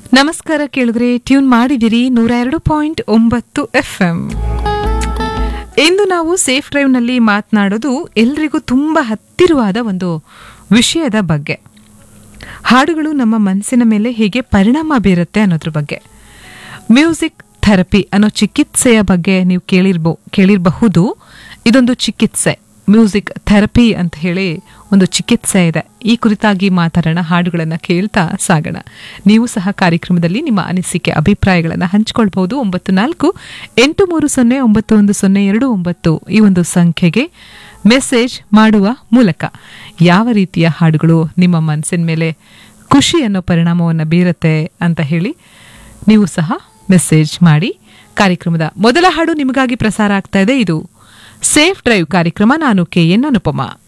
ನಮಸ್ಕಾರ ಕೇಳಿದ್ರೆ ಟ್ಯೂನ್ ಮಾಡಿದಿರಿ ನೂರ ಎರಡು ಪಾಯಿಂಟ್ ಒಂಬತ್ತು ಎಫ್ ಎಂ ಇಂದು ನಾವು ಸೇಫ್ ಡ್ರೈವ್ನಲ್ಲಿ ಮಾತನಾಡೋದು ಎಲ್ರಿಗೂ ತುಂಬ ಹತ್ತಿರವಾದ ಒಂದು ವಿಷಯದ ಬಗ್ಗೆ ಹಾಡುಗಳು ನಮ್ಮ ಮನಸ್ಸಿನ ಮೇಲೆ ಹೇಗೆ ಪರಿಣಾಮ ಬೀರುತ್ತೆ ಅನ್ನೋದ್ರ ಬಗ್ಗೆ ಮ್ಯೂಸಿಕ್ ಥೆರಪಿ ಅನ್ನೋ ಚಿಕಿತ್ಸೆಯ ಬಗ್ಗೆ ನೀವು ಕೇಳಿರ್ಬೋ ಕೇಳಿರಬಹುದು ಇದೊಂದು ಚಿಕಿತ್ಸೆ ಮ್ಯೂಸಿಕ್ ಥೆರಪಿ ಅಂತ ಹೇಳಿ ಒಂದು ಚಿಕಿತ್ಸೆ ಇದೆ ಈ ಕುರಿತಾಗಿ ಮಾತಾಡೋಣ ಹಾಡುಗಳನ್ನು ಕೇಳ್ತಾ ಸಾಗೋಣ ನೀವು ಸಹ ಕಾರ್ಯಕ್ರಮದಲ್ಲಿ ನಿಮ್ಮ ಅನಿಸಿಕೆ ಅಭಿಪ್ರಾಯಗಳನ್ನು ಹಂಚಿಕೊಳ್ಬಹುದು ಒಂಬತ್ತು ನಾಲ್ಕು ಎಂಟು ಮೂರು ಸೊನ್ನೆ ಒಂಬತ್ತು ಒಂದು ಸೊನ್ನೆ ಎರಡು ಒಂಬತ್ತು ಈ ಒಂದು ಸಂಖ್ಯೆಗೆ ಮೆಸೇಜ್ ಮಾಡುವ ಮೂಲಕ ಯಾವ ರೀತಿಯ ಹಾಡುಗಳು ನಿಮ್ಮ ಮನಸ್ಸಿನ ಮೇಲೆ ಖುಷಿ ಅನ್ನೋ ಪರಿಣಾಮವನ್ನು ಬೀರುತ್ತೆ ಅಂತ ಹೇಳಿ ನೀವು ಸಹ ಮೆಸೇಜ್ ಮಾಡಿ ಕಾರ್ಯಕ್ರಮದ ಮೊದಲ ಹಾಡು ನಿಮಗಾಗಿ ಪ್ರಸಾರ ಆಗ್ತಾ ಇದೆ ಇದು ಸೇಫ್ ಡ್ರೈವ್ ಕಾರ್ಯಕ್ರಮ ನಾನು ಕೆ ಎನ್ ಅನುಪಮಾ